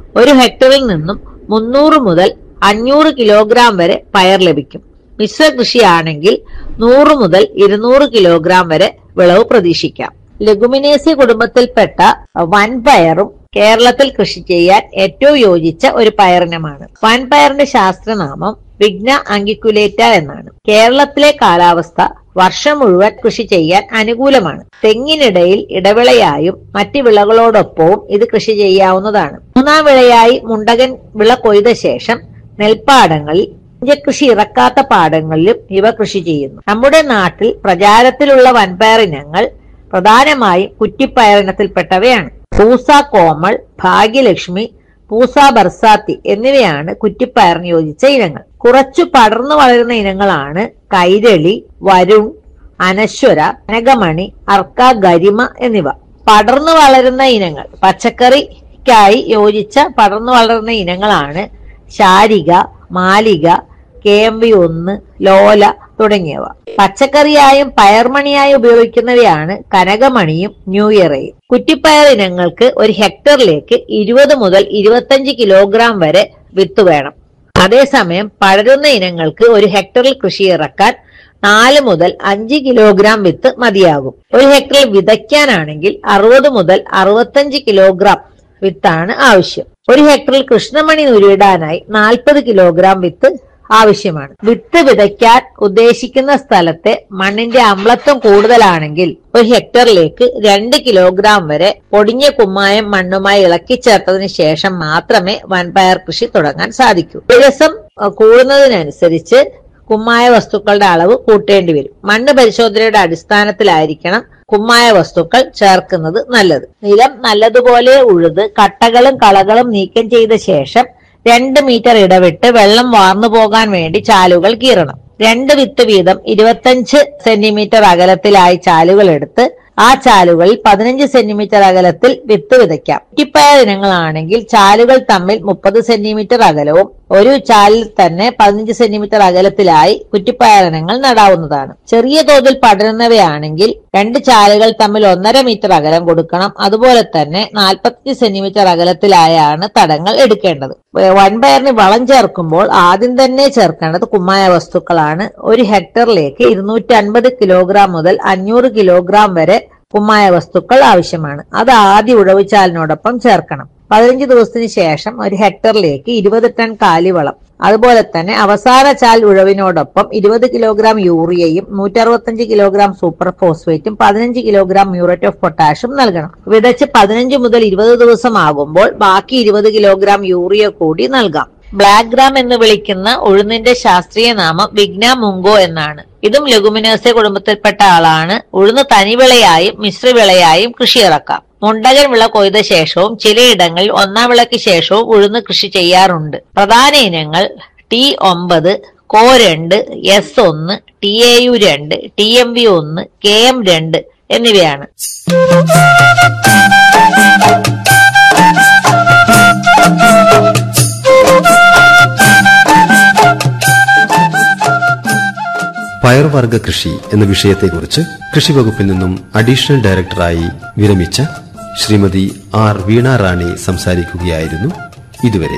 ഒരു ഹെക്ടറിൽ നിന്നും മുന്നൂറ് മുതൽ അഞ്ഞൂറ് കിലോഗ്രാം വരെ പയർ ലഭിക്കും മിശ്ര കൃഷിയാണെങ്കിൽ നൂറ് മുതൽ ഇരുന്നൂറ് കിലോഗ്രാം വരെ വിളവ് പ്രതീക്ഷിക്കാം ലെഗുമിനേസി കുടുംബത്തിൽപ്പെട്ട വൻപയറും കേരളത്തിൽ കൃഷി ചെയ്യാൻ ഏറ്റവും യോജിച്ച ഒരു പയറിനമാണ് വൻപയറിന്റെ ശാസ്ത്രനാമം വിഘ്ന അങ്കിക്കുലേറ്റ എന്നാണ് കേരളത്തിലെ കാലാവസ്ഥ വർഷം മുഴുവൻ കൃഷി ചെയ്യാൻ അനുകൂലമാണ് തെങ്ങിനിടയിൽ ഇടവിളയായും മറ്റ് വിളകളോടൊപ്പവും ഇത് കൃഷി ചെയ്യാവുന്നതാണ് മൂന്നാം വിളയായി മുണ്ടകൻ വിള കൊയ്ത ശേഷം നെൽപ്പാടങ്ങളിൽ കൃഷി ഇറക്കാത്ത പാടങ്ങളിലും ഇവ കൃഷി ചെയ്യുന്നു നമ്മുടെ നാട്ടിൽ പ്രചാരത്തിലുള്ള വൻപയർ ഇനങ്ങൾ പ്രധാനമായും കുറ്റിപ്പയറിനത്തിൽപ്പെട്ടവയാണ് പൂസ കോമൾ ഭാഗ്യലക്ഷ്മി പൂസ ബർസാത്തി എന്നിവയാണ് കുറ്റിപ്പയറിന് യോജിച്ച ഇനങ്ങൾ കുറച്ചു പടർന്നു വളരുന്ന ഇനങ്ങളാണ് കൈരളി വരുൺ അനശ്വര കനകമണി അർക്ക ഗരിമ എന്നിവ പടർന്നു വളരുന്ന ഇനങ്ങൾ പച്ചക്കറിക്കായി യോജിച്ച പടർന്നു വളരുന്ന ഇനങ്ങളാണ് Sharika Malika K M V ഒന്ന് ലോല തുടങ്ങിയവ പച്ചക്കറിയായും പയർമണിയായും ഉപയോഗിക്കുന്നവയാണ് കനകമണിയും ന്യൂ ഇയറയും കുറ്റിപ്പയർ ഇനങ്ങൾക്ക് ഒരു ഹെക്ടറിലേക്ക് ഇരുപത് മുതൽ ഇരുപത്തഞ്ച് കിലോഗ്രാം വരെ വിത്ത് വേണം അതേസമയം പടരുന്ന ഇനങ്ങൾക്ക് ഒരു ഹെക്ടറിൽ കൃഷി ഇറക്കാൻ നാല് മുതൽ അഞ്ച് കിലോഗ്രാം വിത്ത് മതിയാകും ഒരു ഹെക്ടറിൽ വിതയ്ക്കാനാണെങ്കിൽ അറുപത് മുതൽ അറുപത്തഞ്ച് കിലോഗ്രാം വിത്താണ് ആവശ്യം ഒരു ഹെക്ടറിൽ കൃഷ്ണമണി ഉരുവിടാനായി നാൽപ്പത് കിലോഗ്രാം വിത്ത് ആവശ്യമാണ് വിത്ത് വിതയ്ക്കാൻ ഉദ്ദേശിക്കുന്ന സ്ഥലത്തെ മണ്ണിന്റെ അമ്ലത്വം കൂടുതലാണെങ്കിൽ ഒരു ഹെക്ടറിലേക്ക് രണ്ട് കിലോഗ്രാം വരെ പൊടിഞ്ഞ കുമ്മായം മണ്ണുമായി ഇളക്കി ചേർത്തതിന് ശേഷം മാത്രമേ വൻപയർ കൃഷി തുടങ്ങാൻ സാധിക്കൂ വിരസം അഹ് കൂടുന്നതിനനുസരിച്ച് കുമ്മായ വസ്തുക്കളുടെ അളവ് കൂട്ടേണ്ടി വരും മണ്ണ് പരിശോധനയുടെ അടിസ്ഥാനത്തിലായിരിക്കണം കുമ്മായ വസ്തുക്കൾ ചേർക്കുന്നത് നല്ലത് നിലം നല്ലതുപോലെ ഉഴുത് കട്ടകളും കളകളും നീക്കം ചെയ്ത ശേഷം രണ്ട് മീറ്റർ ഇടവിട്ട് വെള്ളം വാർന്നു പോകാൻ വേണ്ടി ചാലുകൾ കീറണം രണ്ട് വിത്ത് വീതം ഇരുപത്തഞ്ച് സെന്റിമീറ്റർ അകലത്തിലായി ചാലുകൾ എടുത്ത് ആ ചാലുകളിൽ പതിനഞ്ച് സെന്റിമീറ്റർ അകലത്തിൽ വിത്ത് വിതയ്ക്കാം കുറ്റിപ്പയർ ഇനങ്ങളാണെങ്കിൽ ചാലുകൾ തമ്മിൽ മുപ്പത് സെന്റിമീറ്റർ അകലവും ഒരു ചാലിൽ തന്നെ പതിനഞ്ച് സെന്റിമീറ്റർ അകലത്തിലായി കുറ്റിപ്പയർ ഇനങ്ങൾ നടാവുന്നതാണ് ചെറിയ തോതിൽ പടരുന്നവയാണെങ്കിൽ രണ്ട് ചാലുകൾ തമ്മിൽ ഒന്നര മീറ്റർ അകലം കൊടുക്കണം അതുപോലെ തന്നെ നാൽപ്പത്തഞ്ച് സെന്റിമീറ്റർ അകലത്തിലായാണ് തടങ്ങൾ എടുക്കേണ്ടത് വൻപയറിന് വളം ചേർക്കുമ്പോൾ ആദ്യം തന്നെ ചേർക്കേണ്ടത് കുമ്മായ വസ്തുക്കളാണ് ഒരു ഹെക്ടറിലേക്ക് ഇരുന്നൂറ്റി അൻപത് കിലോഗ്രാം മുതൽ അഞ്ഞൂറ് കിലോഗ്രാം വരെ കുമ്മായ വസ്തുക്കൾ ആവശ്യമാണ് അത് ആദ്യ ഉഴവുചാലിനോടൊപ്പം ചേർക്കണം പതിനഞ്ച് ദിവസത്തിന് ശേഷം ഒരു ഹെക്ടറിലേക്ക് ഇരുപത് ടൺ കാലിവളം അതുപോലെ തന്നെ അവസാന ചാൽ ഉഴവിനോടൊപ്പം ഇരുപത് കിലോഗ്രാം യൂറിയയും നൂറ്ററുപത്തഞ്ച് കിലോഗ്രാം സൂപ്പർ ഫോസ്ഫേറ്റും പതിനഞ്ച് കിലോഗ്രാം മ്യൂറേറ്റ് ഓഫ് പൊട്ടാഷും നൽകണം വിതച്ച് പതിനഞ്ച് മുതൽ ഇരുപത് ദിവസം ആകുമ്പോൾ ബാക്കി ഇരുപത് കിലോഗ്രാം യൂറിയ കൂടി നൽകാം ബ്ലാക്ക് ഗ്രാം എന്ന് വിളിക്കുന്ന ഉഴുന്നിന്റെ ശാസ്ത്രീയ നാമം വിഗ്ന മുങ്കോ എന്നാണ് ഇതും ലെഗുമിനേഴ്സെ കുടുംബത്തിൽപ്പെട്ട ആളാണ് ഉഴുന്ന് തനിവിളയായും മിശ്രവിളയായും കൃഷി ഇറക്കാം മുണ്ടകൻ വിള കൊയ്ത ശേഷവും ചിലയിടങ്ങളിൽ ഒന്നാം വിളയ്ക്ക് ശേഷവും ഉഴുന്ന് കൃഷി ചെയ്യാറുണ്ട് പ്രധാന ഇനങ്ങൾ ടി ഒമ്പത് കോ രണ്ട് എസ് ഒന്ന് ടി എ യു രണ്ട് ടി എം വി ഒന്ന് കെ എം രണ്ട് എന്നിവയാണ് പയർവർഗ കൃഷി എന്ന വിഷയത്തെക്കുറിച്ച് കൃഷിവകുപ്പിൽ നിന്നും അഡീഷണൽ ഡയറക്ടറായി വിരമിച്ച ശ്രീമതി ആർ വീണ റാണി സംസാരിക്കുകയായിരുന്നു ഇതുവരെ